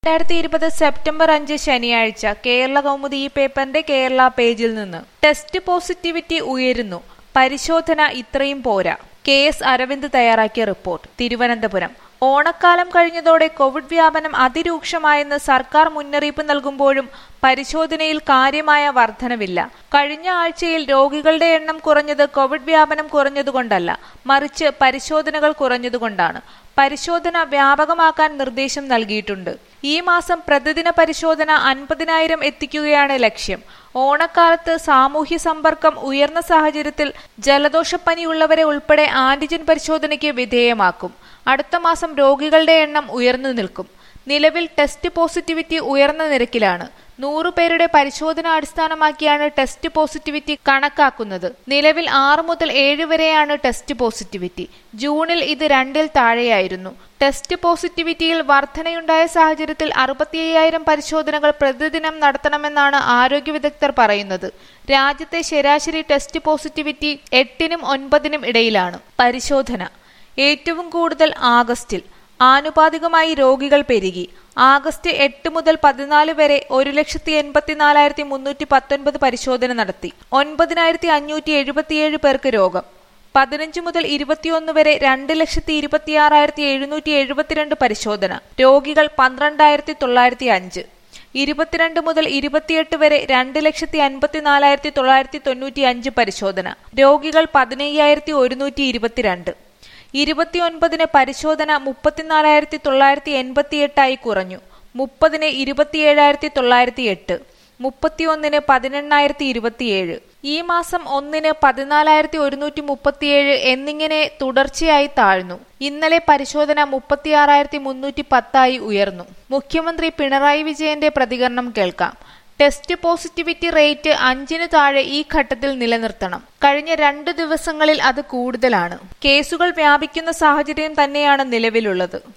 രണ്ടായിരത്തി ഇരുപത് സെപ്റ്റംബർ അഞ്ച് ശനിയാഴ്ച കേരള കൗമുദി ഈ പേപ്പറിന്റെ കേരള പേജിൽ നിന്ന് ടെസ്റ്റ് പോസിറ്റിവിറ്റി ഉയരുന്നു പരിശോധന ഇത്രയും പോരാ കെ എസ് അരവിന്ദ് തയ്യാറാക്കിയ റിപ്പോർട്ട് തിരുവനന്തപുരം ഓണക്കാലം കഴിഞ്ഞതോടെ കോവിഡ് വ്യാപനം അതിരൂക്ഷമായെന്ന് സർക്കാർ മുന്നറിയിപ്പ് നൽകുമ്പോഴും പരിശോധനയിൽ കാര്യമായ വർധനവില്ല കഴിഞ്ഞ ആഴ്ചയിൽ രോഗികളുടെ എണ്ണം കുറഞ്ഞത് കോവിഡ് വ്യാപനം കുറഞ്ഞതുകൊണ്ടല്ല മറിച്ച് പരിശോധനകൾ കുറഞ്ഞതുകൊണ്ടാണ് പരിശോധന വ്യാപകമാക്കാൻ നിർദ്ദേശം നൽകിയിട്ടുണ്ട് ഈ മാസം പ്രതിദിന പരിശോധന അൻപതിനായിരം എത്തിക്കുകയാണ് ലക്ഷ്യം ഓണക്കാലത്ത് സാമൂഹ്യ സമ്പർക്കം ഉയർന്ന സാഹചര്യത്തിൽ ജലദോഷപ്പനിയുള്ളവരെ ഉൾപ്പെടെ ആന്റിജൻ പരിശോധനയ്ക്ക് വിധേയമാക്കും അടുത്ത മാസം രോഗികളുടെ എണ്ണം ഉയർന്നു നിൽക്കും നിലവിൽ ടെസ്റ്റ് പോസിറ്റിവിറ്റി ഉയർന്ന നിരക്കിലാണ് നൂറു പേരുടെ പരിശോധന അടിസ്ഥാനമാക്കിയാണ് ടെസ്റ്റ് പോസിറ്റിവിറ്റി കണക്കാക്കുന്നത് നിലവിൽ ആറ് മുതൽ ഏഴ് വരെയാണ് ടെസ്റ്റ് പോസിറ്റിവിറ്റി ജൂണിൽ ഇത് രണ്ടിൽ താഴെയായിരുന്നു ടെസ്റ്റ് പോസിറ്റിവിറ്റിയിൽ വർധനയുണ്ടായ സാഹചര്യത്തിൽ അറുപത്തി അയ്യായിരം പരിശോധനകൾ പ്രതിദിനം നടത്തണമെന്നാണ് ആരോഗ്യ വിദഗ്ധർ പറയുന്നത് രാജ്യത്തെ ശരാശരി ടെസ്റ്റ് പോസിറ്റിവിറ്റി എട്ടിനും ഒൻപതിനും ഇടയിലാണ് പരിശോധന ഏറ്റവും കൂടുതൽ ആഗസ്റ്റിൽ ആനുപാതികമായി രോഗികൾ പെരുകി ആഗസ്റ്റ് എട്ട് മുതൽ പതിനാല് വരെ ഒരു ലക്ഷത്തി എൺപത്തിനാലായിരത്തി മുന്നൂറ്റി പത്തൊൻപത് പരിശോധന നടത്തി ഒൻപതിനായിരത്തി അഞ്ഞൂറ്റി എഴുപത്തിയേഴ് പേർക്ക് രോഗം പതിനഞ്ച് മുതൽ ഇരുപത്തിയൊന്ന് വരെ രണ്ട് ലക്ഷത്തി ഇരുപത്തിയാറായിരത്തി എഴുന്നൂറ്റി എഴുപത്തിരണ്ട് പരിശോധന രോഗികൾ പന്ത്രണ്ടായിരത്തി തൊള്ളായിരത്തി അഞ്ച് ഇരുപത്തിരണ്ട് മുതൽ ഇരുപത്തിയെട്ട് വരെ രണ്ട് ലക്ഷത്തി അൻപത്തിനാലായിരത്തി തൊള്ളായിരത്തി തൊണ്ണൂറ്റി അഞ്ച് പരിശോധന രോഗികൾ പതിനയ്യായിരത്തി ഒരുന്നൂറ്റി ഇരുപത്തിരണ്ട് ഇരുപത്തിയൊൻപതിന് പരിശോധന മുപ്പത്തിനാലായിരത്തി തൊള്ളായിരത്തി എൺപത്തിയെട്ടായി കുറഞ്ഞു മുപ്പതിന് ഇരുപത്തിയേഴായിരത്തി തൊള്ളായിരത്തി എട്ട് മുപ്പത്തിയൊന്നിന് പതിനെണ്ണായിരത്തി ഇരുപത്തിയേഴ് ഈ മാസം ഒന്നിന് പതിനാലായിരത്തി ഒരുന്നൂറ്റി മുപ്പത്തിയേഴ് എന്നിങ്ങനെ തുടർച്ചയായി താഴ്ന്നു ഇന്നലെ പരിശോധന മുപ്പത്തിയാറായിരത്തി മുന്നൂറ്റി പത്തായി ഉയർന്നു മുഖ്യമന്ത്രി പിണറായി വിജയന്റെ പ്രതികരണം കേൾക്കാം ടെസ്റ്റ് പോസിറ്റിവിറ്റി റേറ്റ് അഞ്ചിന് താഴെ ഈ ഘട്ടത്തിൽ നിലനിർത്തണം കഴിഞ്ഞ രണ്ടു ദിവസങ്ങളിൽ അത് കൂടുതലാണ് കേസുകൾ വ്യാപിക്കുന്ന സാഹചര്യം തന്നെയാണ് നിലവിലുള്ളത്